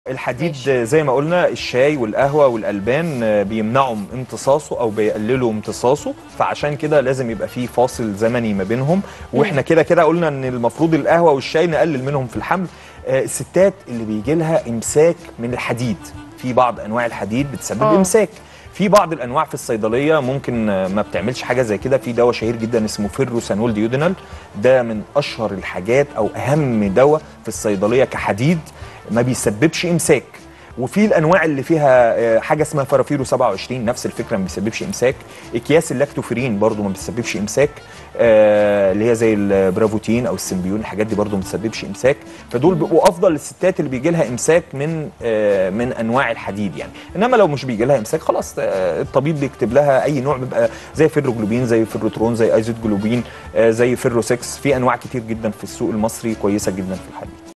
الحديد ماشي. زي ما قلنا الشاي والقهوة والألبان آه، بيمنعوا امتصاصه أو بيقللوا امتصاصه فعشان كده لازم يبقى فيه فاصل زمني ما بينهم واحنا كده كده قلنا ان المفروض القهوة والشاي نقلل منهم في الحمل آه، الستات اللي بيجي لها امساك من الحديد في بعض انواع الحديد بتسبب آه. امساك في بعض الانواع في الصيدليه ممكن آه، ما بتعملش حاجه زي كده في دواء شهير جدا اسمه فيروسانول ديودينال ده من اشهر الحاجات او اهم دواء في الصيدليه كحديد ما بيسببش امساك وفي الانواع اللي فيها آه، حاجه اسمها فرافيرو 27 نفس الفكره ما بيسببش امساك اكياس اللاكتوفيرين برضو ما بيسببش امساك آه، اللي هي زي البرافوتين او السيمبيون الحاجات دي برضو ما بتسببش امساك فدول بيبقوا افضل للستات اللي بيجي لها امساك من آه، من انواع الحديد يعني انما لو مش بيجي لها امساك خلاص آه، الطبيب بيكتب لها اي نوع بيبقى زي فيروجلوبين زي فيروترون زي ايزوت جلوبين آه، زي فيرو 6 في انواع كتير جدا في السوق المصري كويسه جدا في الحديد